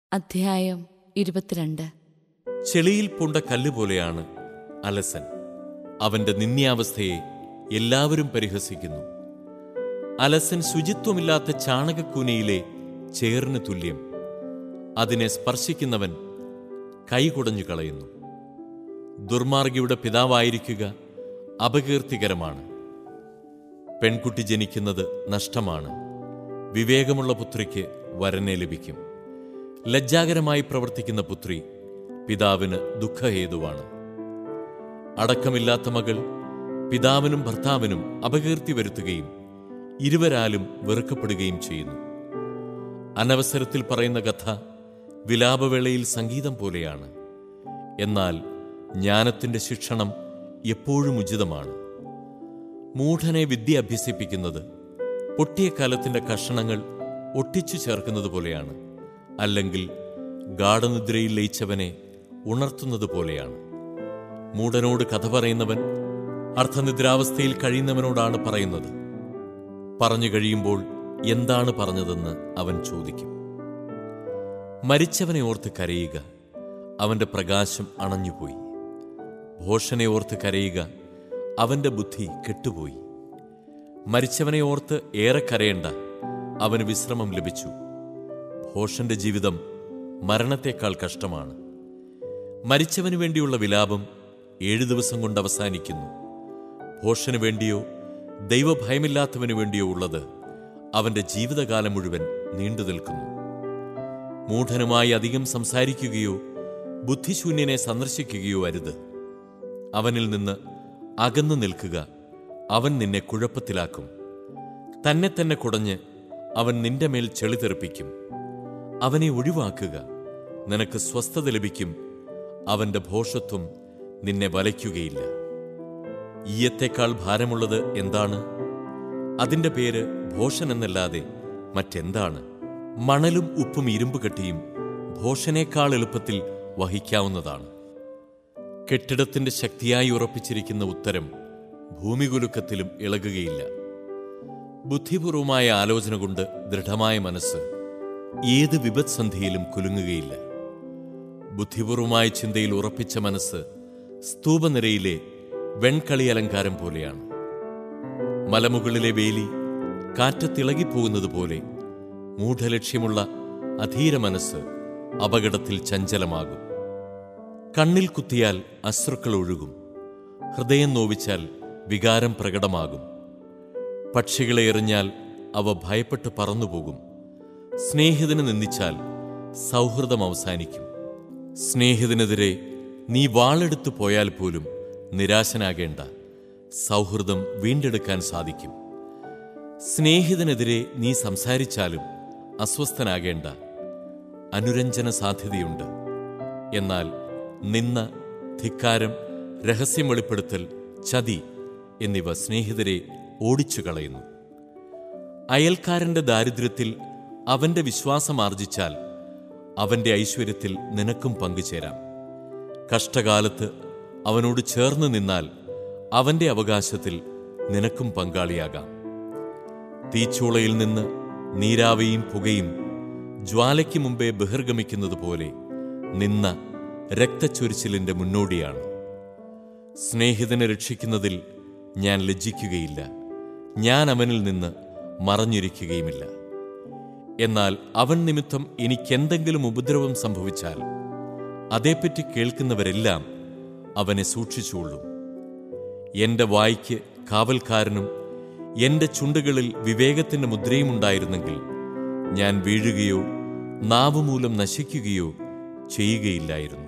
അധ്യായം ഇരുപത്തിരണ്ട് ചെളിയിൽ പൂണ്ട കല്ലുപോലെയാണ് അലസൻ അവന്റെ നിന്ദ്യാവസ്ഥയെ എല്ലാവരും പരിഹസിക്കുന്നു അലസൻ ശുചിത്വമില്ലാത്ത ചാണകക്കൂനയിലെ ചേറിന് തുല്യം അതിനെ സ്പർശിക്കുന്നവൻ കൈകുടഞ്ഞു കളയുന്നു ദുർമാർഗിയുടെ പിതാവായിരിക്കുക അപകീർത്തികരമാണ് പെൺകുട്ടി ജനിക്കുന്നത് നഷ്ടമാണ് വിവേകമുള്ള പുത്രിക്ക് വരനെ ലഭിക്കും ലജ്ജാകരമായി പ്രവർത്തിക്കുന്ന പുത്രി പിതാവിന് ദുഃഖഹേതുവാണ് അടക്കമില്ലാത്ത മകൾ പിതാവിനും ഭർത്താവിനും അപകീർത്തി വരുത്തുകയും ഇരുവരാലും വെറുക്കപ്പെടുകയും ചെയ്യുന്നു അനവസരത്തിൽ പറയുന്ന കഥ വിലാപവേളയിൽ സംഗീതം പോലെയാണ് എന്നാൽ ജ്ഞാനത്തിന്റെ ശിക്ഷണം എപ്പോഴും ഉചിതമാണ് മൂഢനെ വിദ്യ അഭ്യസിപ്പിക്കുന്നത് പൊട്ടിയ കാലത്തിന്റെ കഷണങ്ങൾ ഒട്ടിച്ചു ചേർക്കുന്നത് പോലെയാണ് അല്ലെങ്കിൽ ഗാഠനിദ്രയിൽ ലയിച്ചവനെ ഉണർത്തുന്നത് പോലെയാണ് മൂഢനോട് കഥ പറയുന്നവൻ അർത്ഥനിദ്രാവസ്ഥയിൽ കഴിയുന്നവനോടാണ് പറയുന്നത് പറഞ്ഞു കഴിയുമ്പോൾ എന്താണ് പറഞ്ഞതെന്ന് അവൻ ചോദിക്കും മരിച്ചവനെ ഓർത്ത് കരയുക അവന്റെ പ്രകാശം അണഞ്ഞുപോയി ഭോഷനെ ഓർത്ത് കരയുക അവന്റെ ബുദ്ധി കെട്ടുപോയി മരിച്ചവനെ ഓർത്ത് ഏറെ കരയണ്ട അവന് വിശ്രമം ലഭിച്ചു ഭോഷന്റെ ജീവിതം മരണത്തേക്കാൾ കഷ്ടമാണ് മരിച്ചവന് വേണ്ടിയുള്ള വിലാപം ഏഴു ദിവസം കൊണ്ട് അവസാനിക്കുന്നു ഭോഷന് വേണ്ടിയോ ദൈവഭയമില്ലാത്തവന് വേണ്ടിയോ ഉള്ളത് അവന്റെ ജീവിതകാലം മുഴുവൻ നീണ്ടു നിൽക്കുന്നു മൂഢനുമായി അധികം സംസാരിക്കുകയോ ബുദ്ധിശൂന്യനെ സന്ദർശിക്കുകയോ അരുത് അവനിൽ നിന്ന് അകന്നു നിൽക്കുക അവൻ നിന്നെ കുഴപ്പത്തിലാക്കും തന്നെ തന്നെ കുടഞ്ഞ് അവൻ നിന്റെ മേൽ ചെളി തെറിപ്പിക്കും അവനെ ഒഴിവാക്കുക നിനക്ക് സ്വസ്ഥത ലഭിക്കും അവന്റെ ഭോഷത്വം നിന്നെ വലയ്ക്കുകയില്ല ഈയത്തേക്കാൾ ഭാരമുള്ളത് എന്താണ് അതിന്റെ പേര് ഭോഷൻ എന്നല്ലാതെ മറ്റെന്താണ് മണലും ഉപ്പും ഇരുമ്പ് കെട്ടിയും ഭോഷനേക്കാൾ എളുപ്പത്തിൽ വഹിക്കാവുന്നതാണ് കെട്ടിടത്തിന്റെ ശക്തിയായി ഉറപ്പിച്ചിരിക്കുന്ന ഉത്തരം ഭൂമികുലുക്കത്തിലും ഇളകുകയില്ല ബുദ്ധിപൂർവമായ ആലോചന കൊണ്ട് ദൃഢമായ മനസ്സ് ഏത് വിപത്സന്ധിയിലും കുലുങ്ങുകയില്ല ബുദ്ധിപൂർവമായ ചിന്തയിൽ ഉറപ്പിച്ച മനസ്സ് സ്തൂപനിരയിലെ വെൺകളി അലങ്കാരം പോലെയാണ് മലമുകളിലെ വേലി കാറ്റത്തിളകിപ്പോകുന്നത് പോലെ മൂഢലക്ഷ്യമുള്ള അധീര മനസ്സ് അപകടത്തിൽ ചഞ്ചലമാകും കണ്ണിൽ കുത്തിയാൽ അശ്രുക്കൾ ഒഴുകും ഹൃദയം നോവിച്ചാൽ വികാരം പ്രകടമാകും പക്ഷികളെ എറിഞ്ഞാൽ അവ ഭയപ്പെട്ട് പറന്നുപോകും സ്നേഹിതനെ നിന്ദിച്ചാൽ സൗഹൃദം അവസാനിക്കും സ്നേഹിതനെതിരെ നീ വാളെടുത്തു പോയാൽ പോലും നിരാശനാകേണ്ട സൗഹൃദം വീണ്ടെടുക്കാൻ സാധിക്കും സ്നേഹിതനെതിരെ നീ സംസാരിച്ചാലും അസ്വസ്ഥനാകേണ്ട അനുരഞ്ജന സാധ്യതയുണ്ട് എന്നാൽ നിന്ന ധിക്കാരം രഹസ്യം വെളിപ്പെടുത്തൽ ചതി എന്നിവ സ്നേഹിതരെ ഓടിച്ചു കളയുന്നു അയൽക്കാരന്റെ ദാരിദ്ര്യത്തിൽ അവന്റെ വിശ്വാസം ആർജിച്ചാൽ അവന്റെ ഐശ്വര്യത്തിൽ നിനക്കും പങ്കുചേരാം കഷ്ടകാലത്ത് അവനോട് ചേർന്ന് നിന്നാൽ അവന്റെ അവകാശത്തിൽ നിനക്കും പങ്കാളിയാകാം തീച്ചൂളയിൽ നിന്ന് നീരാവിയും പുകയും ജ്വാലയ്ക്ക് മുമ്പേ ബഹിർഗമിക്കുന്നത് പോലെ നിന്ന രക്തച്ചൊരിച്ചിലിന്റെ മുന്നോടിയാണ് സ്നേഹിതനെ രക്ഷിക്കുന്നതിൽ ഞാൻ ലജ്ജിക്കുകയില്ല ഞാൻ അവനിൽ നിന്ന് മറഞ്ഞിരിക്കുകയുമില്ല എന്നാൽ അവൻ നിമിത്തം എനിക്കെന്തെങ്കിലും ഉപദ്രവം സംഭവിച്ചാൽ അതേപ്പറ്റി കേൾക്കുന്നവരെല്ലാം അവനെ സൂക്ഷിച്ചുകൊള്ളും എന്റെ വായ്ക്ക് കാവൽക്കാരനും എന്റെ ചുണ്ടുകളിൽ വിവേകത്തിന്റെ മുദ്രയുമുണ്ടായിരുന്നെങ്കിൽ ഞാൻ വീഴുകയോ നാവുമൂലം നശിക്കുകയോ ചെയ്യുകയില്ലായിരുന്നു